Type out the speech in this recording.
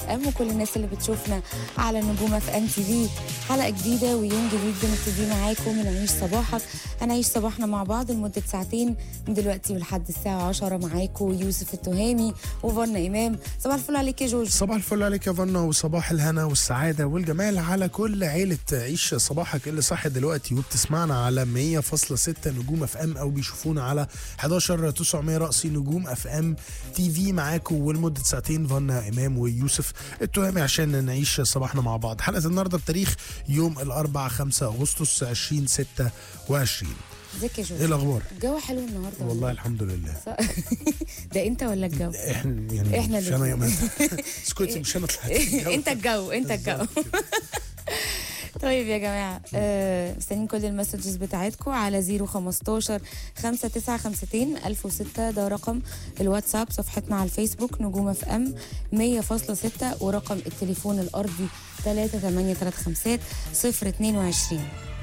ام وكل الناس اللي بتشوفنا على نجوم اف ام تي في حلقه جديده ويوم جديد بنبتدي معاكم من عيش صباحك هنعيش صباحنا مع بعض لمده ساعتين من دلوقتي ولحد الساعه 10 معاكم يوسف التهامي وفنا امام صباح الفل عليك يا جوج صباح الفل عليك يا فنا وصباح الهنا والسعادة والجمال على كل عيلة عيش صباحك اللي صاحي دلوقتي وبتسمعنا على 100.6 نجوم اف ام او بيشوفونا على 11 900 رأسي نجوم اف ام تي في معاكم ولمدة ساعتين فنا امام ويوسف التهامي عشان نعيش صباحنا مع بعض حلقة النهاردة بتاريخ يوم الأربعاء 5 أغسطس 2026 ازيك يا جوج ايه الأخبار؟ الجو حلو النهارده والله الحمد لله صح؟ ده انت ولا الجو احنا يعني إحنا مش انا الاتنين. يوم اسكتي مش انا طلعت الجو. انت الجو انت الجو طيب يا جماعه آه، مستنيين كل المسجز بتاعتكم على 015 5952 1006 ده رقم الواتساب صفحتنا على الفيسبوك نجوم اف ام 100.6 ورقم التليفون الارضي 3835 022